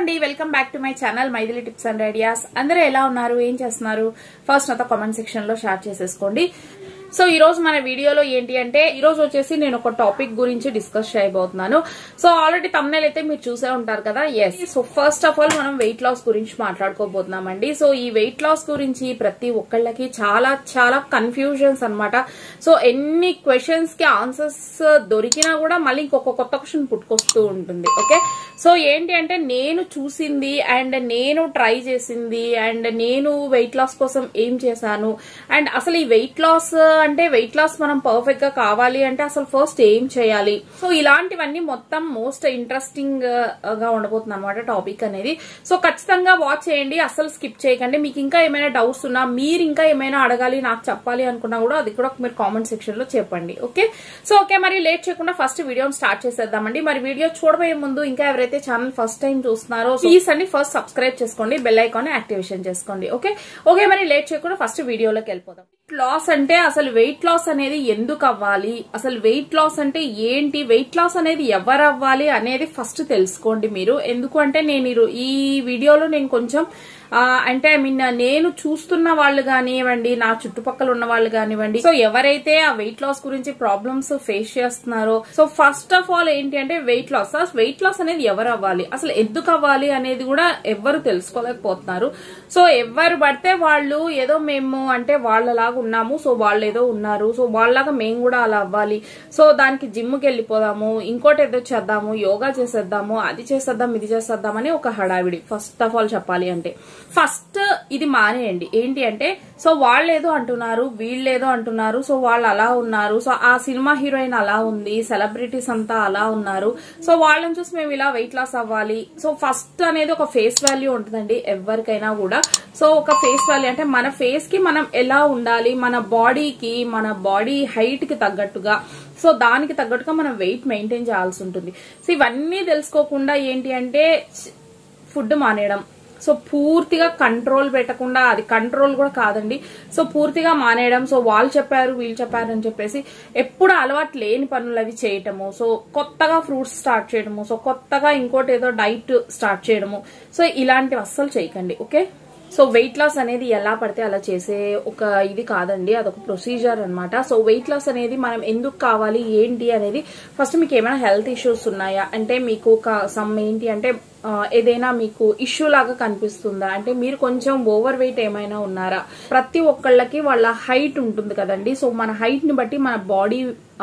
అండి welcome back to my channel Mythili tips and ideas అందరూ ఎలా ఉన్నారు ఏం చేస్తున్నారు ఫస్ట్ నాతో కామెంట్ సెక్షన్ లో షేర్ చేసేసుకోండి సో ఈ రోజు మన వీడియోలో ఏంటి అంటే ఈ రోజు వచ్చేసి నేను ఒక టాపిక్ గురించి డిస్కస్ చేయబోతున్నాను సో ఆల్రెడీ తమ్నేల్ అయితే మీరు చూసే ఉంటారు కదా yes so first of all మనం వెయిట్ లాస్ గురించి మాట్లాడుకోబోతున్నామండి సో ఈ వెయిట్ లాస్ గురించి ప్రతి ఒక్కళ్ళకి చాలా చాలా కన్ఫ్యూజన్స్ అన్నమాట సో ఎన్ని క్వశ్చన్స్ కి ఆన్సర్స్ దొరికినా కూడా మళ్ళీ ఇంకొక కొత్త క్వశ్చన్ పుట్టుకొస్తూ ఉంటుంది ఓకే సో ఏంటి అంటే నేను చూసింది అండ్ నేను ట్రై చేసింది అండ్ నేను వెయిట్ లాస్ కోసం ఏం చేశాను అండ్ అసలు ఈ వెయిట్ లాస్ అంటే వెయిట్ లాస్ మనం పర్ఫెక్ట్ గా కావాలి అంటే అసలు ఫస్ట్ ఏం చేయాలి సో ఇలాంటివన్నీ మొత్తం మోస్ట్ ఇంట్రెస్టింగ్ గా ఉండబోతుంది అనమాట టాపిక్ అనేది సో ఖచ్చితంగా వాచ్ చేయండి అసలు స్కిప్ చేయకండి మీకు ఇంకా ఏమైనా డౌట్స్ ఉన్నా మీరు ఇంకా ఏమైనా అడగాలి నాకు చెప్పాలి అనుకున్నా కూడా అది కూడా మీరు కామెంట్ సెక్షన్ లో చెప్పండి ఓకే సో ఓకే మరి లేట్ చేయకుండా ఫస్ట్ వీడియోని స్టార్ట్ చేసేద్దామండి మరి వీడియో చూడబోయే ముందు ఇంకా ఎవరైతే ఛానల్ ఫస్ట్ టైం చూస్తున్నారో ప్లీజ్ అండి ఫస్ట్ సబ్స్క్రైబ్ చేసుకోండి బెల్ ఐకాన్ యాక్టివేషన్ చేసుకోండి ఓకే ఓకే మరి లేట్ చేయకుండా ఫస్ట్ వీడియోలోకి వెళ్ళిపోదాం లాస్ అంటే అసలు వెయిట్ లాస్ అనేది ఎందుకు అవ్వాలి అసలు వెయిట్ లాస్ అంటే ఏంటి వెయిట్ లాస్ అనేది ఎవరు అవ్వాలి అనేది ఫస్ట్ తెలుసుకోండి మీరు ఎందుకు అంటే నేను ఈ రో- ఈ వీడియోలో నేను కొంచెం ఆ, అంటే ఐ మీన్ నేను చూస్తున్న వాళ్ళు కానివ్వండి నా చుట్టుపక్కల ఉన్న వాళ్ళు కానివ్వండి సో ఎవరైతే ఆ వెయిట్ లాస్ గురించి ప్రాబ్లమ్స్ ఫేస్ చేస్తున్నారో సో ఫస్ట్ ఆఫ్ ఆల్ ఏంటి అంటే వెయిట్ లాస్ వెయిట్ లాస్ అనేది ఎవరు అవ్వాలి అసలు ఎందుకు అవ్వాలి అనేది కూడా ఎవ్వరు తెలుసుకోలేకపోతున్నారు సో ఎవరు పడితే వాళ్ళు ఏదో మేము అంటే వాళ్ళలాగా ఉన్నాము సో వాళ్ళు ఏదో ఉన్నారు సో వాళ్ళలాగా మేము కూడా అలా అవ్వాలి సో దానికి జిమ్కి వెళ్ళిపోదాము ఇంకోటి ఏదో చేద్దాము యోగా చేసేద్దాము అది చేసేద్దాం ఇది చేసేద్దాం అని ఒక హడావిడి ఫస్ట్ ఆఫ్ ఆల్ చెప్పాలి అంటే ఫస్ట్ ఇది మానేయండి ఏంటి అంటే సో వాళ్ళు ఏదో అంటున్నారు వీళ్ళు ఏదో అంటున్నారు సో వాళ్ళు అలా ఉన్నారు సో ఆ సినిమా హీరోయిన్ అలా ఉంది సెలబ్రిటీస్ అంతా అలా ఉన్నారు సో వాళ్ళని చూసి మేము ఇలా వెయిట్ లాస్ అవ్వాలి సో ఫస్ట్ అనేది ఒక ఫేస్ వాల్యూ ఉంటుందండి ఎవరికైనా కూడా సో ఒక ఫేస్ వాల్యూ అంటే మన ఫేస్ కి మనం ఎలా ఉండాలి మన బాడీకి మన బాడీ హైట్ కి తగ్గట్టుగా సో దానికి తగ్గట్టుగా మనం వెయిట్ మెయింటైన్ చేయాల్సి ఉంటుంది సో ఇవన్నీ తెలుసుకోకుండా ఏంటి అంటే ఫుడ్ మానేయడం సో పూర్తిగా కంట్రోల్ పెట్టకుండా అది కంట్రోల్ కూడా కాదండి సో పూర్తిగా మానేయడం సో వాళ్ళు చెప్పారు వీళ్ళు చెప్పారు అని చెప్పేసి ఎప్పుడు అలవాటు లేని పనులు అవి చేయటము సో కొత్తగా ఫ్రూట్స్ స్టార్ట్ చేయడము సో కొత్తగా ఇంకోటి ఏదో డైట్ స్టార్ట్ చేయడము సో ఇలాంటివి అస్సలు చేయకండి ఓకే సో వెయిట్ లాస్ అనేది ఎలా పడితే అలా చేసే ఒక ఇది కాదండి అదొక ప్రొసీజర్ అన్నమాట సో వెయిట్ లాస్ అనేది మనం ఎందుకు కావాలి ఏంటి అనేది ఫస్ట్ మీకు ఏమైనా హెల్త్ ఇష్యూస్ ఉన్నాయా అంటే మీకు ఒక సమ్ ఏంటి అంటే ఆ, ఏదైనా మీకు ఇష్యూ లాగా కనిపిస్తుందా అంటే మీరు కొంచెం ఓవర్ వెయిట్ ఏమైనా ఉన్నారా ప్రతి ఒక్కళ్ళకి వాళ్ళ హైట్ ఉంటుంది కదండి సో మన హైట్ ని బట్టి మన బాడీ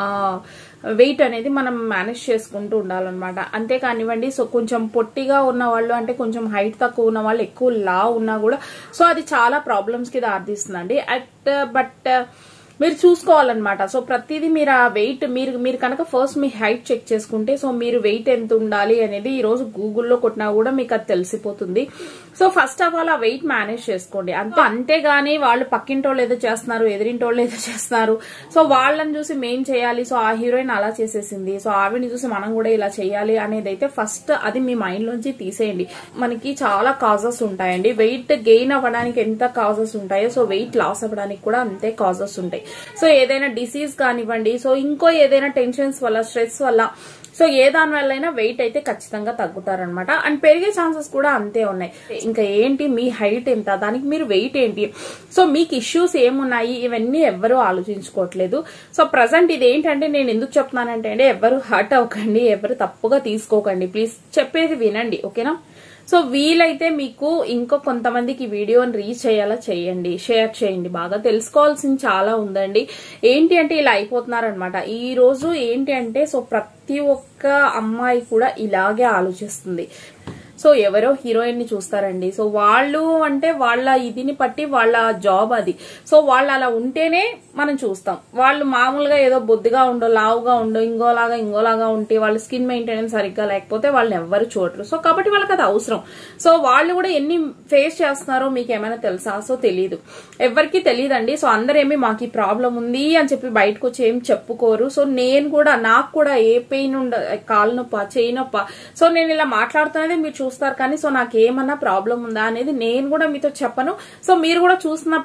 వెయిట్ అనేది మనం మేనేజ్ చేసుకుంటూ ఉండాలన్నమాట అంతేకానివ్వండి సో కొంచెం పొట్టిగా ఉన్న వాళ్ళు అంటే కొంచెం హైట్ తక్కువ ఉన్న వాళ్ళు ఎక్కువ లా ఉన్నా కూడా సో అది చాలా ప్రాబ్లమ్స్ కి దారితీస్తుందండి అట్ బట్ మీరు చూసుకోవాలన్నమాట సో ప్రతిదీ మీరు ఆ వెయిట్ మీరు మీరు కనుక ఫస్ట్ మీ హైట్ చెక్ చేసుకుంటే సో మీరు వెయిట్ ఎంత ఉండాలి అనేది ఈ రోజు గూగుల్లో కొట్టినా కూడా మీకు అది తెలిసిపోతుంది సో ఫస్ట్ ఆఫ్ ఆల్ ఆ వెయిట్ మేనేజ్ చేసుకోండి అంతే అంతేగాని వాళ్ళు పక్కింటోళ్ళు ఏదో చేస్తున్నారు ఎదిరింటోళ్ళు ఏదో చేస్తున్నారు సో వాళ్ళని చూసి మేం చేయాలి సో ఆ హీరోయిన్ అలా చేసేసింది సో ఆవిడని చూసి మనం కూడా ఇలా చేయాలి అనేది అయితే ఫస్ట్ అది మీ మైండ్ లోంచి తీసేయండి మనకి చాలా కాజెస్ ఉంటాయండి వెయిట్ గెయిన్ అవ్వడానికి ఎంత కాజెస్ ఉంటాయో సో వెయిట్ లాస్ అవ్వడానికి కూడా అంతే కాజెస్ ఉంటాయి సో ఏదైనా డిసీజ్ కానివ్వండి సో ఇంకో ఏదైనా టెన్షన్స్ వల్ల స్ట్రెస్ వల్ల సో ఏ దాని వల్ల అయినా వెయిట్ అయితే ఖచ్చితంగా తగ్గుతారనమాట అండ్ పెరిగే ఛాన్సెస్ కూడా అంతే ఉన్నాయి ఇంకా ఏంటి మీ హైట్ ఎంత దానికి మీరు వెయిట్ ఏంటి సో మీకు ఇష్యూస్ ఏమున్నాయి ఇవన్నీ ఎవ్వరూ ఆలోచించుకోవట్లేదు సో ప్రజెంట్ ఇది ఏంటంటే నేను ఎందుకు చెప్తున్నానంటే అండి ఎవరు హర్ట్ అవ్వకండి ఎవరు తప్పుగా తీసుకోకండి ప్లీజ్ చెప్పేది వినండి ఓకేనా సో వీలైతే మీకు ఇంకో కొంతమందికి ఈ వీడియోని రీచ్ అయ్యేలా చేయండి షేర్ చేయండి బాగా తెలుసుకోవాల్సింది చాలా ఉందండి ఏంటి అంటే ఇలా అయిపోతున్నారనమాట ఈ రోజు ఏంటి అంటే సో ప్రతి ఒక్క అమ్మాయి కూడా ఇలాగే ఆలోచిస్తుంది సో ఎవరో హీరోయిన్ ని చూస్తారండి సో వాళ్ళు అంటే వాళ్ళ ఇదిని బట్టి వాళ్ళ జాబ్ అది సో వాళ్ళు అలా ఉంటేనే మనం చూస్తాం వాళ్ళు మామూలుగా ఏదో బొద్దుగా ఉండో లావుగా ఉండో ఇంకోలాగా ఇంకోలాగా ఉంటే వాళ్ళ స్కిన్ మెయింటెనెన్స్ సరిగ్గా లేకపోతే వాళ్ళని ఎవ్వరు చూడరు సో కాబట్టి వాళ్ళకి అది అవసరం సో వాళ్ళు కూడా ఎన్ని ఫేస్ చేస్తున్నారో మీకు ఏమైనా తెలుసా సో తెలియదు ఎవరికి తెలియదండి సో అందరేమి మాకు ఈ ప్రాబ్లం ఉంది అని చెప్పి బయటకు వచ్చి ఏం చెప్పుకోరు సో నేను కూడా నాకు కూడా ఏ పెయిన్ ఉండ కాలు నొప్ప చేయి నొప్ప సో నేను ఇలా మాట్లాడుతున్నది మీరు చూస్తారు కానీ సో నాకు ఏమన్నా ప్రాబ్లం ఉందా అనేది నేను కూడా మీతో చెప్పను సో మీరు కూడా చూసినప్పుడు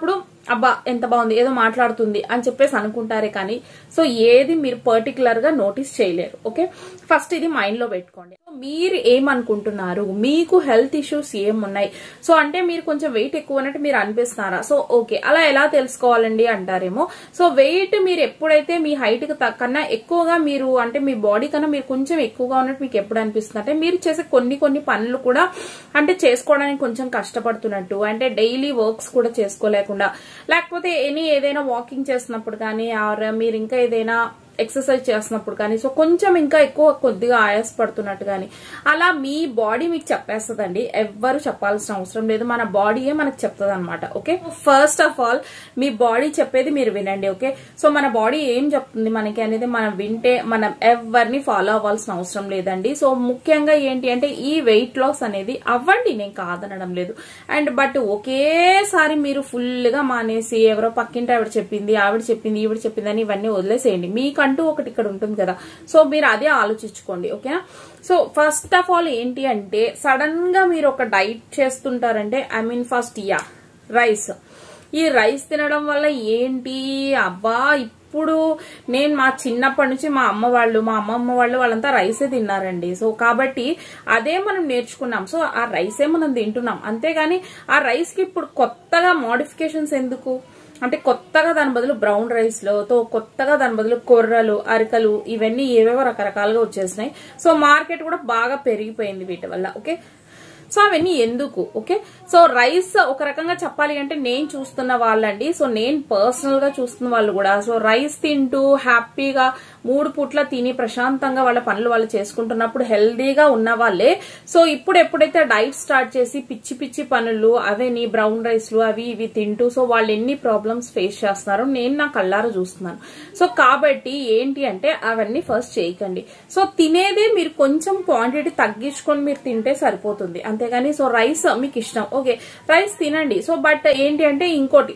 అబ్బా ఎంత బాగుంది ఏదో మాట్లాడుతుంది అని చెప్పేసి అనుకుంటారే కానీ సో ఏది మీరు పర్టికులర్ గా నోటీస్ చేయలేరు ఓకే ఫస్ట్ ఇది మైండ్ లో పెట్టుకోండి So, మీరు ఏమనుకుంటున్నారు మీకు హెల్త్ ఇష్యూస్ ఏమున్నాయి సో అంటే మీరు కొంచెం వెయిట్ ఎక్కువ ఉన్నట్టు మీరు అనిపిస్తున్నారా సో ఓకే అలా ఎలా తెలుసుకోవాలండి అంటారేమో సో వెయిట్ మీరు ఎప్పుడైతే మీ హైట్ కి త- కన్నా ఎక్కువగా మీరు అంటే మీ బాడీ కన్నా మీరు కొంచెం ఎక్కువగా ఉన్నట్టు మీకు ఎప్పుడు అనిపిస్తుంది అంటే మీరు చేసే కొన్ని కొన్ని పనులు కూడా అంటే చేసుకోవడానికి కొంచెం కష్టపడుతున్నట్టు అంటే డైలీ వర్క్స్ కూడా చేసుకోలేకుండా లేకపోతే ఎనీ ఏదైనా వాకింగ్ చేస్తున్నప్పుడు కానీ ఆర్ మీరు ఇంకా ఏదైనా ఎక్సర్సైజ్ చేస్తున్నప్పుడు కానీ సో కొంచెం ఇంకా ఎక్కువ కొద్దిగా ఆయాస పడుతున్నట్టు కానీ అలా మీ బాడీ మీకు చెప్పేస్తుందండి ఎవ్వరు చెప్పాల్సిన అవసరం లేదు మన బాడీయే మనకు చెప్తుంది అనమాట ఓకే ఫస్ట్ ఆఫ్ ఆల్ మీ బాడీ చెప్పేది మీరు వినండి ఓకే సో మన బాడీ ఏం చెప్తుంది మనకి అనేది మనం వింటే మనం ఎవరిని ఫాలో అవ్వాల్సిన అవసరం లేదండి సో ముఖ్యంగా ఏంటి అంటే ఈ వెయిట్ లాస్ అనేది అవ్వండి నేను కాదనడం లేదు అండ్ బట్ ఒకేసారి మీరు ఫుల్ గా మానేసి ఎవరో పక్కింటి ఆవిడ చెప్పింది ఆవిడ చెప్పింది ఈవిడ చెప్పింది అని ఇవన్నీ వదిలేసేయండి మీకంటూ ఒకటి ఇక్కడ ఉంటుంది కదా సో మీరు అదే ఆలోచించుకోండి ఓకేనా సో ఫస్ట్ ఆఫ్ ఆల్ ఏంటి అంటే సడన్ గా మీరు ఒక డైట్ చేస్తుంటారంటే I mean first yeah rice ఈ రైస్ తినడం వల్ల ఏంటి అబ్బా ఇప్పుడు నేను మా చిన్నప్పటి నుంచి మా అమ్మ వాళ్ళు మా అమ్మమ్మ వాళ్ళు వాళ్ళంతా రైసే తిన్నారండి సో కాబట్టి అదే మనం నేర్చుకున్నాం సో ఆ రైసే మనం తింటున్నాం అంతేగాని ఆ రైస్ కి ఇప్పుడు కొత్తగా మోడిఫికేషన్స్ ఎందుకు అంటే కొత్తగా దాని బదులు బ్రౌన్ రైస్ లో తో కొత్తగా దాని బదులు కొర్రలు అరికలు ఇవన్నీ ఏవేవో రకరకాలుగా వచ్చేసినాయి సో మార్కెట్ కూడా బాగా పెరిగిపోయింది వీటి వల్ల ఓకే సో అవన్నీ ఎందుకు ఓకే సో రైస్ ఒక రకంగా చెప్పాలి అంటే నేను చూస్తున్న వాళ్ళండి సో నేను పర్సనల్ గా చూస్తున్న వాళ్ళు కూడా సో రైస్ తింటూ హ్యాపీగా మూడు పూట్ల తిని ప్రశాంతంగా వాళ్ళ పనులు వాళ్ళు చేసుకుంటున్నప్పుడు హెల్దీగా ఉన్న వాళ్ళే సో ఇప్పుడు ఎప్పుడైతే డైట్ స్టార్ట్ చేసి పిచ్చి పిచ్చి పనులు అవని బ్రౌన్ రైస్లు అవి ఇవి తింటూ సో వాళ్ళు ఎన్ని ప్రాబ్లమ్స్ ఫేస్ చేస్తున్నారో నేను నా కళ్ళారా చూస్తున్నాను సో కాబట్టి ఏంటి అంటే అవన్నీ ఫస్ట్ చేయకండి సో తినేదే మీరు కొంచెం క్వాంటిటీ తగ్గించుకొని మీరు తింటే సరిపోతుంది అంతేగాని సో రైస్ మీకు ఇష్టం ఓకే రైస్ తినండి సో బట్ ఏంటి అంటే ఇంకోటి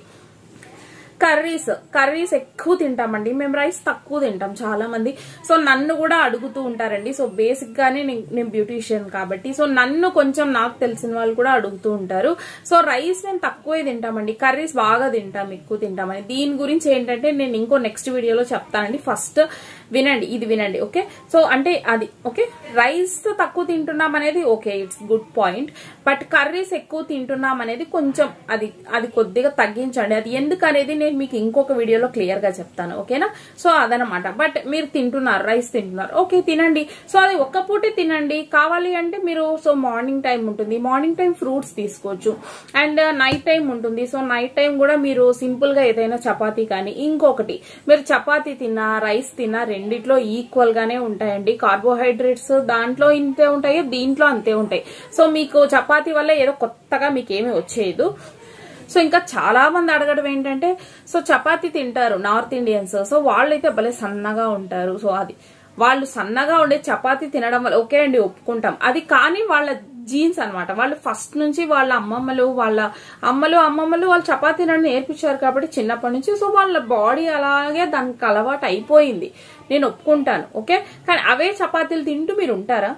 కర్రీస్ కర్రీస్ ఎక్కువ తింటామండి మేము రైస్ తక్కువ తింటాం చాలా మంది సో నన్ను కూడా అడుగుతూ ఉంటారండి సో బేసిక్ గానే నేను- నేను బ్యూటీషియన్ కాబట్టి సో నన్ను కొంచెం నాకు తెలిసిన వాళ్ళు కూడా అడుగుతూ ఉంటారు సో రైస్ మేము తక్కువే తింటామండి కర్రీస్ బాగా తింటాం ఎక్కువ తింటామని దీని గురించి ఏంటంటే నేను ఇంకో నెక్స్ట్ వీడియోలో చెప్తానండి ఫస్ట్ వినండి ఇది వినండి ఓకే సో అంటే అది ఓకే రైస్ తక్కువ తింటున్నాం అనేది okay it's good point but curries ఎక్కువ తింటున్నాం అనేది కొంచెం అది అది కొద్దిగా తగ్గించండి అది ఎందుకు అనేది నేను మీకు ఇంకొక వీడియోలో క్లియర్ గా చెప్తాను ఓకేనా సో అదనమాట బట్ మీరు తింటున్నారు రైస్ తింటున్నారు ఓకే తినండి సో అది ఒక్క పూటే తినండి కావాలి అంటే మీరు సో మార్నింగ్ టైం ఉంటుంది మార్నింగ్ టైం ఫ్రూట్స్ తీసుకోవచ్చు అండ్ నైట్ టైం ఉంటుంది సో నైట్ టైం కూడా మీరు సింపుల్ గా ఏదైనా చపాతీ కానీ ఇంకొకటి మీరు చపాతీ తిన్నా రైస్ తిన్నా రెండిట్లో ఈక్వల్ గానే ఉంటాయండి కార్బోహైడ్రేట్స్ దాంట్లో ఇంతే ఉంటాయి దీంట్లో అంతే ఉంటాయి సో మీకు చపాతీ వల్ల ఏదో కొత్తగా మీకు ఏమీ వచ్చేది సో ఇంకా చాలా మంది అడగడం ఏంటంటే సో చపాతీ తింటారు నార్త్ ఇండియన్స్ సో వాళ్ళైతే భలే సన్నగా ఉంటారు సో అది వాళ్ళు సన్నగా ఉండే చపాతీ తినడం వల్ల ఓకే అండి ఒప్పుకుంటాం అది కానీ వాళ్ళ జీన్స్ అన్నమాట వాళ్ళు ఫస్ట్ నుంచి వాళ్ళ అమ్మమ్మలు వాళ్ళ అమ్మలు అమ్మమ్మలు వాళ్ళు చపాతీ తినడం నేర్పించారు కాబట్టి చిన్నప్పటి నుంచి సో వాళ్ళ బాడీ అలాగే దానికి అలవాటు అయిపోయింది నేను ఒప్పుకుంటాను ఓకే కానీ అవే చపాతీలు తింటూ మీరు ఉంటారా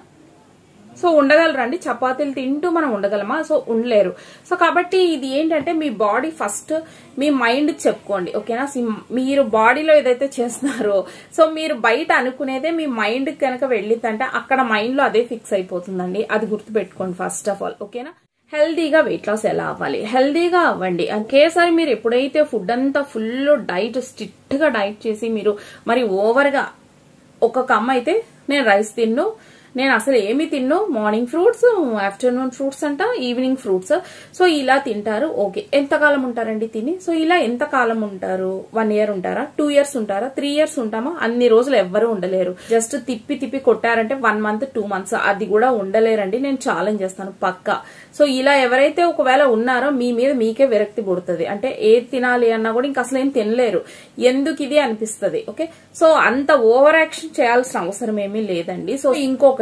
సో ఉండగలరండి చపాతీలు తింటూ మనం ఉండగలమా సో ఉండలేరు సో కాబట్టి ఇది ఏంటంటే మీ బాడీ ఫస్ట్ మీ మైండ్ చెప్పుకోండి ఓకేనా సి- మీరు బాడీలో ఏదైతే చేస్తున్నారో సో మీరు బయట అనుకునేదే మీ మైండ్ కనుక వెళ్ళిందంటే అక్కడ మైండ్ లో అదే ఫిక్స్ అయిపోతుందండి అది గుర్తుపెట్టుకోండి ఫస్ట్ ఆఫ్ ఆల్ ఓకేనా హెల్దీగా వెయిట్ లాస్ ఎలా అవ్వాలి హెల్దీగా అవ్వండి ఒకేసారి మీరు ఎప్పుడైతే ఫుడ్ అంతా ఫుల్ డైట్ స్ట్రిక్ట్ గా డైట్ చేసి మీరు మరి ఓవర్ గా ఒక్కొక్క అమ్మ అయితే నేను రైస్ తిన్ను నేను అసలు ఏమి తిన్ను మార్నింగ్ ఫ్రూట్స్ ఆఫ్టర్నూన్ ఫ్రూట్స్ అంట ఈవినింగ్ ఫ్రూట్స్ సో ఇలా తింటారు ఓకే ఎంతకాలం ఉంటారండి తిని సో ఇలా ఎంతకాలం ఉంటారు వన్ ఇయర్ ఉంటారా టూ ఇయర్స్ ఉంటారా త్రీ ఇయర్స్ ఉంటామా అన్ని రోజులు ఎవ్వరూ ఉండలేరు జస్ట్ తిప్పి తిప్పి కొట్టారంటే వన్ మంత్ టూ మంత్స్ అది కూడా ఉండలేరండి నేను ఛాలెంజ్ చేస్తాను పక్కా సో ఇలా ఎవరైతే ఒకవేళ ఉన్నారో మీ మీద మీకే విరక్తి పుడుతుంది అంటే ఏది తినాలి అన్నా కూడా ఇంకా అసలు ఏం తినలేరు ఎందుకు ఇది అనిపిస్తుంది ఓకే సో అంత ఓవర్ యాక్షన్ చేయాల్సిన అవసరం ఏమీ లేదండి సో ఇంకొకటి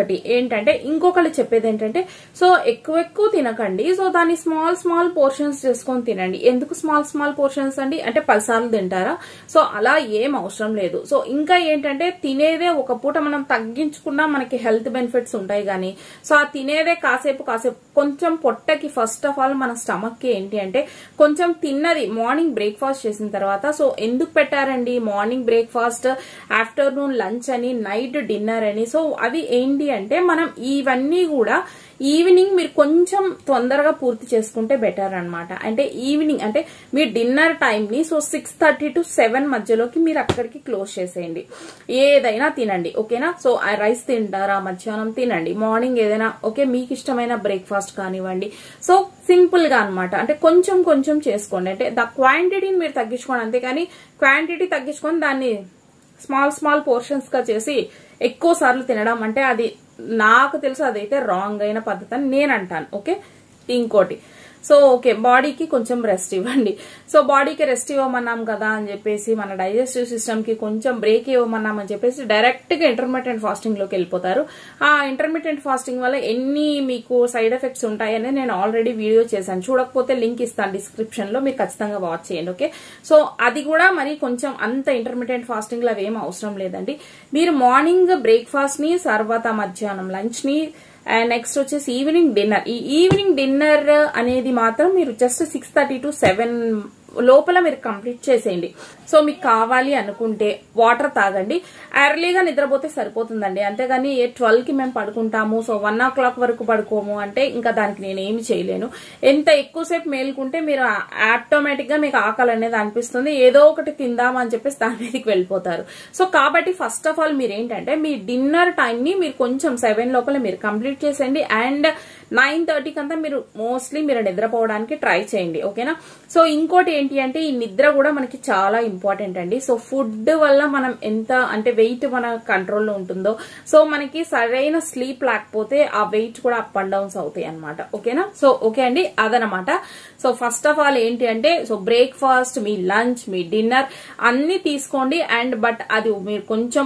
ఒకటి ఏంటంటే ఇంకొకళ్ళు చెప్పేది ఏంటంటే సో ఎక్కువ ఎక్కువ తినకండి సో దాన్ని స్మాల్ స్మాల్ పోర్షన్స్ చేసుకొని తినండి ఎందుకు స్మాల్ స్మాల్ పోర్షన్స్ అండి అంటే పదిసార్లు తింటారా సో అలా ఏం అవసరం లేదు సో ఇంకా ఏంటంటే తినేదే ఒక పూట మనం తగ్గించుకున్నా మనకి హెల్త్ బెనిఫిట్స్ ఉంటాయి కానీ సో ఆ తినేదే కాసేపు కాసేపు కొంచెం పొట్టకి ఫస్ట్ ఆఫ్ ఆల్ మన స్టమక్ కి ఏంటి అంటే కొంచెం తిన్నది మార్నింగ్ బ్రేక్ఫాస్ట్ చేసిన తర్వాత సో ఎందుకు పెట్టారండి మార్నింగ్ బ్రేక్ఫాస్ట్ ఆఫ్టర్నూన్ లంచ్ అని నైట్ డిన్నర్ అని సో అవి ఏంటి అంటే మనం ఇవన్నీ కూడా ఈవినింగ్ మీరు కొంచెం తొందరగా పూర్తి చేసుకుంటే బెటర్ అన్నమాట అంటే ఈవినింగ్ అంటే మీ డిన్నర్ టైం ని so six thirty to seven మధ్యలోకి మీరు అక్కడికి క్లోజ్ చేసేయండి ఏదైనా తినండి ఓకేనా సో ఆ రైస్ తింటారా మధ్యాహ్నం తినండి మార్నింగ్ ఏదైనా ఓకే మీకు ఇష్టమైన బ్రేక్ఫాస్ట్ కానివ్వండి సో సింపుల్ గా అనమాట అంటే కొంచెం కొంచెం చేసుకోండి అంటే ద క్వాంటిటీని మీరు తగ్గించుకోండి అంతేకాని క్వాంటిటీ తగ్గించుకొని దాన్ని స్మాల్ స్మాల్ పోర్షన్స్ గా చేసి ఎక్కువ సార్లు తినడం అంటే అది నాకు తెలుసు అదైతే రాంగ్ అయిన పద్ధతి అని నేను అంటాను ఓకే ఇంకోటి సో ఓకే బాడీకి కొంచెం రెస్ట్ ఇవ్వండి సో బాడీకి రెస్ట్ ఇవ్వమన్నాం కదా అని చెప్పేసి మన డైజెస్టివ్ సిస్టమ్ కి కొంచెం బ్రేక్ ఇవ్వమన్నాం అని చెప్పేసి డైరెక్ట్ గా ఇంటర్మీడియట్ ఫాస్టింగ్ లోకి వెళ్ళిపోతారు ఆ ఇంటర్మీడియట్ ఫాస్టింగ్ వల్ల ఎన్ని మీకు సైడ్ ఎఫెక్ట్స్ ఉంటాయని నేను ఆల్రెడీ వీడియో చేశాను చూడకపోతే లింక్ ఇస్తాను డిస్క్రిప్షన్ లో మీరు ఖచ్చితంగా వాచ్ చేయండి ఓకే సో అది కూడా మరి కొంచెం అంత ఇంటర్మీడియట్ ఫాస్టింగ్ లో అవేం అవసరం లేదండి మీరు మార్నింగ్ బ్రేక్ఫాస్ట్ ని తర్వాత మధ్యాహ్నం లంచ్ ని అండ్ నెక్స్ట్ వచ్చేసి ఈవినింగ్ డిన్నర్ ఈ ఈవినింగ్ డిన్నర్ అనేది మాత్రం మీరు just six thirty to seven లోపల మీరు కంప్లీట్ చేసేయండి సో మీకు కావాలి అనుకుంటే వాటర్ తాగండి ఎర్లీగా నిద్రపోతే సరిపోతుందండి అంతేగాని ఏ ట్వెల్వ్ కి మేము పడుకుంటాము సో వన్ ఓ క్లాక్ వరకు పడుకోము అంటే ఇంకా దానికి నేను ఏమి చేయలేను ఎంత ఎక్కువసేపు మేలుకుంటే మీరు ఆటోమేటిక్ గా మీకు ఆకలి అనేది అనిపిస్తుంది ఏదో ఒకటి తిందామని చెప్పేసి దాని మీదకి వెళ్ళిపోతారు సో కాబట్టి ఫస్ట్ ఆఫ్ ఆల్ మీరు ఏంటంటే మీ డిన్నర్ టైం ని మీరు కొంచెం సెవెన్ లోపల మీరు కంప్లీట్ చేసేయండి అండ్ నైన్ థర్టీకి అంతా మీరు మోస్ట్లీ మీరు నిద్రపోవడానికి ట్రై చేయండి ఓకేనా సో ఇంకోటి ఏంటి అంటే ఈ నిద్ర కూడా మనకి చాలా ఇంపార్టెంట్ అండి సో ఫుడ్ వల్ల మనం ఎంత అంటే వెయిట్ మన కంట్రోల్లో ఉంటుందో సో మనకి సరైన స్లీప్ లేకపోతే ఆ వెయిట్ కూడా అప్ అండ్ డౌన్స్ అవుతాయి అనమాట ఓకేనా సో ఓకే అండి అదనమాట సో ఫస్ట్ ఆఫ్ ఆల్ ఏంటి అంటే సో బ్రేక్ఫాస్ట్ మీ లంచ్ మీ డిన్నర్ అన్ని తీసుకోండి అండ్ బట్ అది మీరు కొంచెం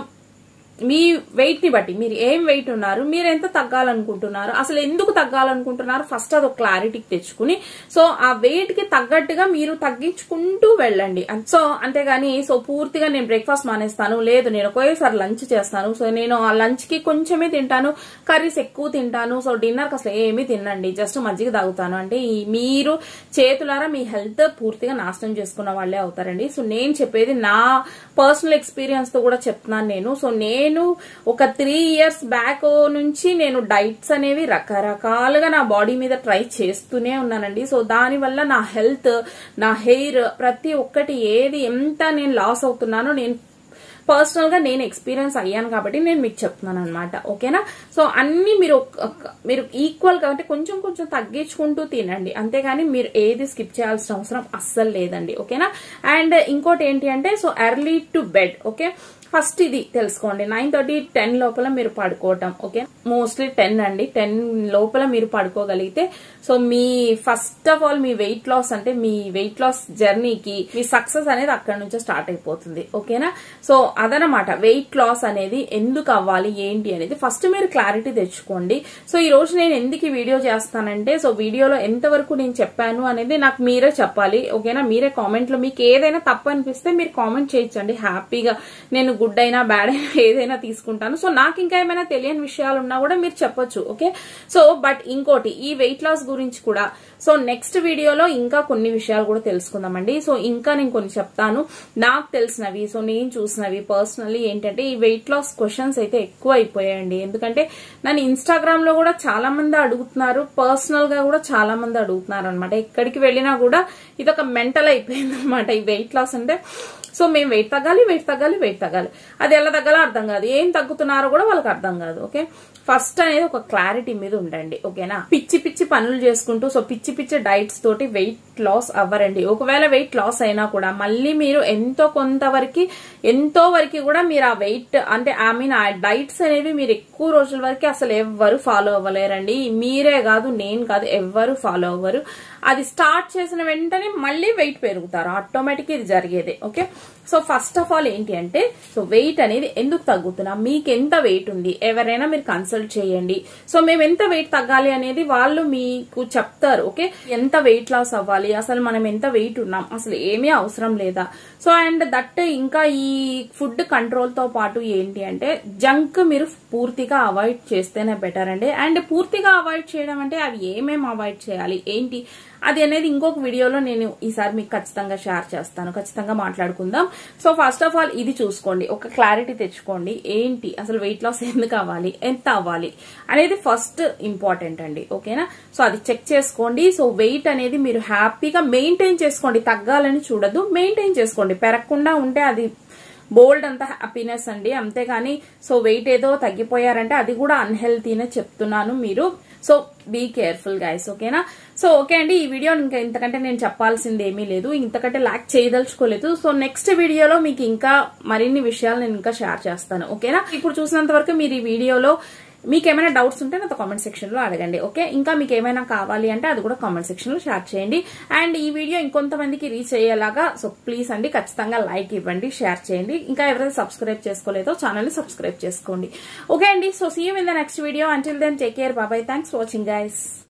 మీ వెయిట్ ని బట్టి మీరు ఏం వెయిట్ ఉన్నారు మీరు ఎంత తగ్గాలనుకుంటున్నారు అసలు ఎందుకు తగ్గాలనుకుంటున్నారు ఫస్ట్ అది ఒక క్లారిటీకి తెచ్చుకుని సో ఆ వెయిట్ కి తగ్గట్టుగా మీరు తగ్గించుకుంటూ వెళ్ళండి సో అంతేగాని సో పూర్తిగా నేను బ్రేక్ఫాస్ట్ మానేస్తాను లేదు నేను ఒకేసారి లంచ్ చేస్తాను సో నేను ఆ లంచ్ కి కొంచెమే తింటాను కర్రీస్ ఎక్కువ తింటాను సో డిన్నర్ అసలు ఏమీ తినండి జస్ట్ మజ్జిగ తాగుతాను అంటే ఈ మీరు చేతులారా మీ హెల్త్ పూర్తిగా నాశనం చేసుకున్న వాళ్ళే అవుతారండి సో నేను చెప్పేది నా పర్సనల్ ఎక్స్పీరియన్స్ తో కూడా చెప్తున్నాను నేను సో నేను ఒక త్రీ ఇయర్స్ బ్యాక్ నుంచి నేను డైట్స్ అనేవి రకరకాలుగా నా బాడీ మీద ట్రై చేస్తూనే ఉన్నానండి సో దాని వల్ల నా హెల్త్ నా హెయిర్ ప్రతి ఒక్కటి ఏది ఎంత నేను లాస్ అవుతున్నానో నేను పర్సనల్ గా నేను ఎక్స్పీరియన్స్ అయ్యాను కాబట్టి నేను మీకు చెప్తున్నాను అనమాట ఓకేనా సో అన్ని మీరు ఒక- మీరు ఈక్వల్ గా అంటే కొంచెం కొంచెం తగ్గించుకుంటూ తినండి అంతేగాని మీరు ఏది స్కిప్ చేయాల్సిన అవసరం అస్సలు లేదండి ఓకేనా అండ్ ఇంకోటి ఏంటి అంటే so early to bed okay first ఇది తెలుసుకోండి నైన్ థర్టీ టెన్ లోపల మీరు పడుకోవటం ఓకే మోస్ట్లీ టెన్ అండి టెన్ లోపల మీరు పడుకోగలిగితే సో మీ ఫస్ట్ ఆఫ్ ఆల్ మీ వెయిట్ లాస్ అంటే మీ వెయిట్ లాస్ జర్నీకి మీ సక్సెస్ అనేది అక్కడ నుంచే స్టార్ట్ అయిపోతుంది ఓకేనా సో అదనమాట వెయిట్ లాస్ అనేది ఎందుకు అవ్వాలి ఏంటి అనేది ఫస్ట్ మీరు క్లారిటీ తెచ్చుకోండి సో ఈ రోజు నేను ఎందుకు ఈ వీడియో చేస్తానంటే సో వీడియోలో ఎంతవరకు నేను చెప్పాను అనేది నాకు మీరే చెప్పాలి ఓకేనా మీరే కామెంట్ లో మీకు ఏదైనా తప్పు అనిపిస్తే మీరు కామెంట్ చేయొచ్చండి హ్యాపీగా నేను గుడ్ అయినా బ్యాడ్ అయినా ఏదైనా తీసుకుంటాను సో నాకు ఇంకా ఏమైనా తెలియని విషయాలు ఉన్నా కూడా మీరు చెప్పొచ్చు ఓకే సో బట్ ఇంకోటి ఈ వెయిట్ లాస్ గురించి కూడా సో నెక్స్ట్ వీడియోలో ఇంకా కొన్ని విషయాలు కూడా తెలుసుకుందామండి సో ఇంకా నేను కొన్ని చెప్తాను నాకు తెలిసినవి సో నేను చూసినవి పర్సనల్లీ ఏంటంటే ఈ వెయిట్ లాస్ క్వశ్చన్స్ అయితే ఎక్కువ అయిపోయాయండి ఎందుకంటే నన్ను ఇన్స్టాగ్రామ్ లో కూడా చాలా మంది అడుగుతున్నారు పర్సనల్ గా కూడా చాలా మంది అడుగుతున్నారు అనమాట ఎక్కడికి వెళ్ళినా కూడా ఇది ఒక మెంటల్ అయిపోయింది అనమాట ఈ వెయిట్ లాస్ అంటే సో మేము వెయిట్ తగ్గాలి వెయిట్ తగ్గాలి వెయిట్ తగ్గాలి అది ఎలా తగ్గాలో అర్థం కాదు ఏం తగ్గుతున్నారో కూడా వాళ్ళకి అర్థం కాదు ఓకే ఫస్ట్ అనేది ఒక క్లారిటీ మీద ఉండండి ఓకేనా పిచ్చి పిచ్చి పనులు చేసుకుంటూ సో పిచ్చి పిచ్చి డైట్స్ తోటి వెయిట్ లాస్ అవ్వరండి ఒకవేళ వెయిట్ లాస్ అయినా కూడా మళ్ళీ మీరు ఎంతో కొంతవరకు ఎంతో వరకు కూడా మీరు ఆ వెయిట్ అంటే ఐ మీన్ ఆ డైట్స్ అనేవి మీరు ఎక్కువ రోజుల వరకు అసలు ఎవ్వరు ఫాలో అవ్వలేరండి మీరే కాదు నేను కాదు ఎవ్వరు ఫాలో అవ్వరు అది స్టార్ట్ చేసిన వెంటనే మళ్ళీ వెయిట్ పెరుగుతారు ఆటోమేటిక్ ఇది జరిగేదే okay so first of all ఏంటి అంటే సో వెయిట్ అనేది ఎందుకు తగ్గుతున్నా మీకు ఎంత వెయిట్ ఉంది ఎవరైనా మీరు కన్సల్ట్ కన్సల్ట్ చేయండి సో మేము ఎంత వెయిట్ తగ్గాలి అనేది వాళ్ళు మీకు చెప్తారు ఓకే ఎంత వెయిట్ లాస్ అవ్వాలి అసలు మనం ఎంత వెయిట్ ఉన్నాం అసలు ఏమీ అవసరం లేదా సో అండ్ దట్ ఇంకా ఈ ఫుడ్ కంట్రోల్ తో పాటు ఏంటి అంటే జంక్ మీరు పూర్తిగా అవాయిడ్ చేస్తేనే బెటర్ అండి అండ్ పూర్తిగా అవాయిడ్ చేయడం అంటే అవి ఏమేమి అవాయిడ్ చేయాలి ఏంటి అది అనేది ఇంకొక వీడియోలో నేను ఈసారి మీకు ఖచ్చితంగా షేర్ చేస్తాను ఖచ్చితంగా మాట్లాడుకుందాం సో ఫస్ట్ ఆఫ్ ఆల్ ఇది చూసుకోండి ఒక క్లారిటీ తెచ్చుకోండి ఏంటి అసలు వెయిట్ లాస్ ఎందుకు అవ్వాలి ఎంత అవ్వాలి అనేది ఫస్ట్ ఇంపార్టెంట్ అండి ఓకేనా సో అది చెక్ చేసుకోండి సో వెయిట్ అనేది మీరు హ్యాపీగా మెయింటైన్ చేసుకోండి తగ్గాలని చూడద్దు మెయింటైన్ చేసుకోండి పెరగకుండా ఉంటే అది బోల్డ్ అంత హ్యాపీనెస్ అండి అంతేగాని సో వెయిట్ ఏదో తగ్గిపోయారంటే అది కూడా అన్హెల్తీనే చెప్తున్నాను మీరు సో బీ కేర్ఫుల్ గైస్ ఓకేనా సో ఓకే అండి ఈ వీడియో ఇంకా ఇంతకంటే నేను చెప్పాల్సింది ఏమీ లేదు ఇంతకంటే లాక్ చేయదలుచుకోలేదు సో నెక్స్ట్ వీడియోలో మీకు ఇంకా మరిన్ని విషయాలు నేను ఇంకా షేర్ చేస్తాను ఓకేనా ఇప్పుడు చూసినంత వరకు మీరు ఈ వీడియోలో మీకు ఏమైనా డౌట్స్ ఉంటే నాతో కామెంట్ సెక్షన్ లో అడగండి ఓకే ఇంకా మీకు ఏమైనా కావాలి అంటే అది కూడా కామెంట్ సెక్షన్ లో షేర్ చేయండి అండ్ ఈ వీడియో ఇంకొంతమందికి రీచ్ అయ్యేలాగా సో ప్లీజ్ అండి ఖచ్చితంగా లైక్ ఇవ్వండి షేర్ చేయండి ఇంకా ఎవరైతే సబ్స్క్రైబ్ చేసుకోలేదో ఛానల్ ని సబ్స్క్రైబ్ చేసుకోండి ఓకే అండి so see in the next video until then take care bye bye thanks watching guys